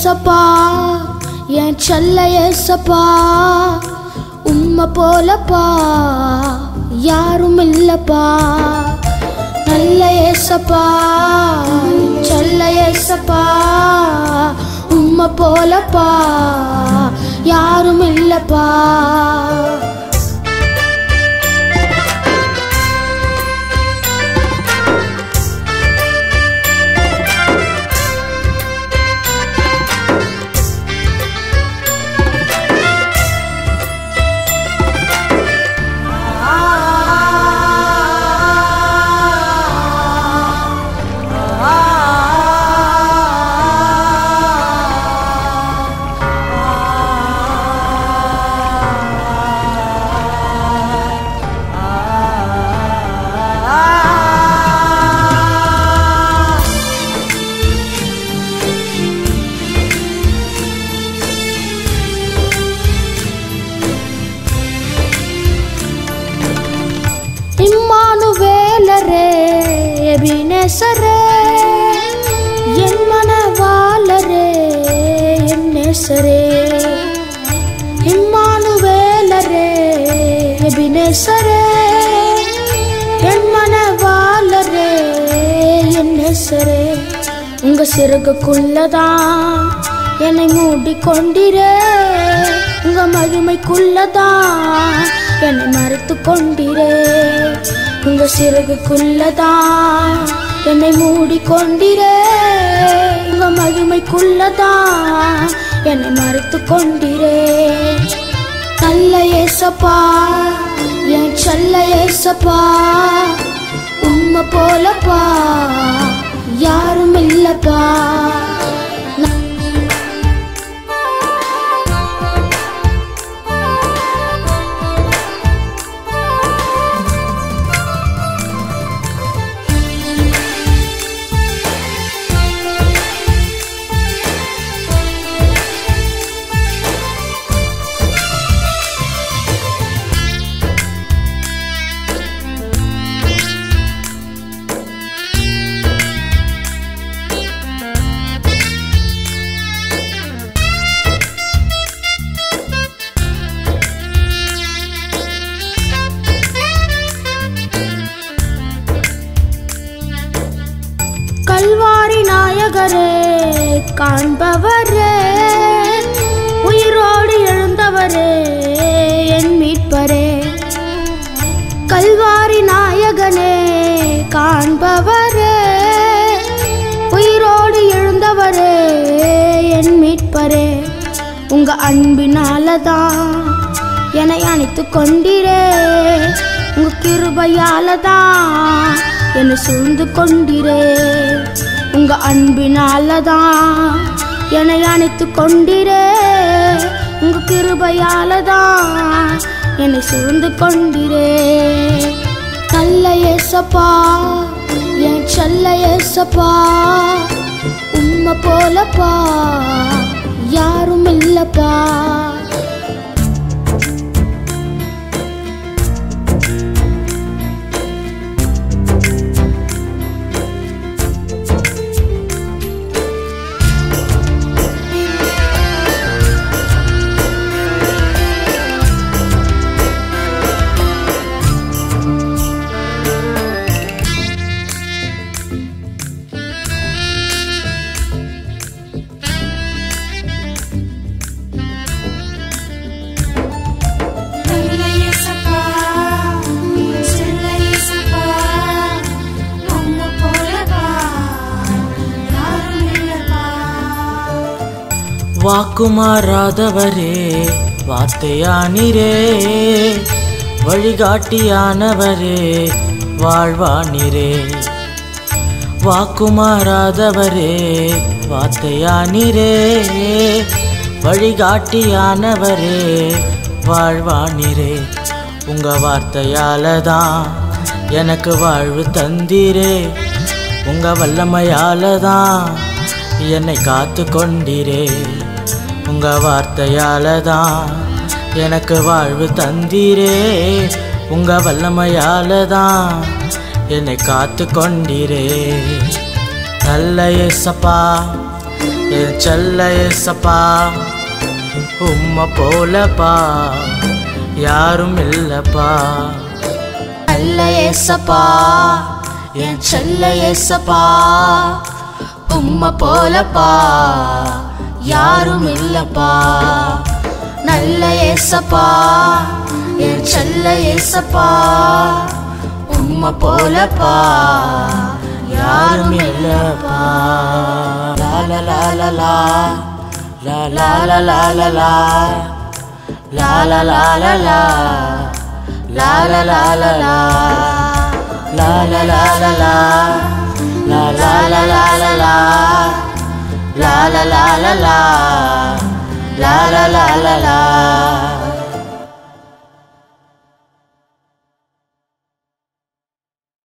ஏசப்பா என் செல்ல ஏசப்பா உம்மை போலப்பா யாரும் இல்லப்பா நல்ல ஏசப்பா என் செல்ல ஏசப்பா உம்மை போலப்பா யாரும் இல்லப்பா இம்மானுவேலரே எபினேசரே என் மனவாளரே என் நேசரே இம்மானுவேலரே எபினேசரே என் மனவாளரே என் நேசரே உங்க சிறகுக்குள்ளதான் என்னை மூடிக்கொண்டிரே உங்க மகிமைக்குள்ளதான் என்னை மறைத்து கொண்டிரே உங்க சிறகுக்குள்ளதான் என்னை மூடிக்கொண்டிரே உங்க மகிமைக்குள்ளதான் என்னை மறைத்து கொண்டிரே நல்ல ஏசப்பா என் செல்ல ஏசப்பா உம்மை போலப்பா யாரும் இல்லப்பா கல்வாரி நாயகரே காண்பவரே உயிரோடு எழுந்தவரே என் மீட்பரே கல்வாரி நாயகனே காண்பவரே உயிரோடு எழுந்தவரே என் மீட்பரே உங்க அன்பினாலதான் என்னை அணைத்து கொண்டிரே உங்க கிருபையாலதான் என்னை சூழ்ந்து கொண்டிரே உங்க அன்பினாலதான் என்னை அணைத்து கொண்டிரே உங்க கிருபையாலதான் என்னை சூழ்ந்து கொண்டிரே நல்ல ஏசப்பா என் செல்ல ஏசப்பா உம்மை போலப்பா யாரும் இல்லப்பா வாக்குமாறாதவரே வார்த்தையானிரே வழிகாட்டியானவரே வாழ்வானிரே வாக்குமாறாதவரே வார்த்தையானிரே வழிகாட்டியானவரே வாழ்வானிரே உங்க வார்த்தையால தான் எனக்கு வாழ்வு தந்தீரே உங்க வல்லமையால தான் என்னை காத்து கொண்டீரே உங்க வார்த்தையால தான் எனக்கு வாழ்வு தந்தீரே உங்க வல்லமையால தான் என்னை காத்து கொண்டீரே நல்ல ஏசப்பா என் செல்ல ஏசப்பா உம்மை போலப்பா யாரும் இல்லப்பா நல்ல ஏசப்பா என் செல்ல ஏசப்பா உம்மை போலப்பா யாரும் இல்லப்பா நல்ல ஏசப்பா என் செல்ல ஏசப்பா உம்மை போலப்பா யாரும் இல்லப்பா லா லா லா லா லா லா லா லா லா லா லா லா லா லா லா லா La la la la la La la la la la La la la la la la La la la la la La la la la la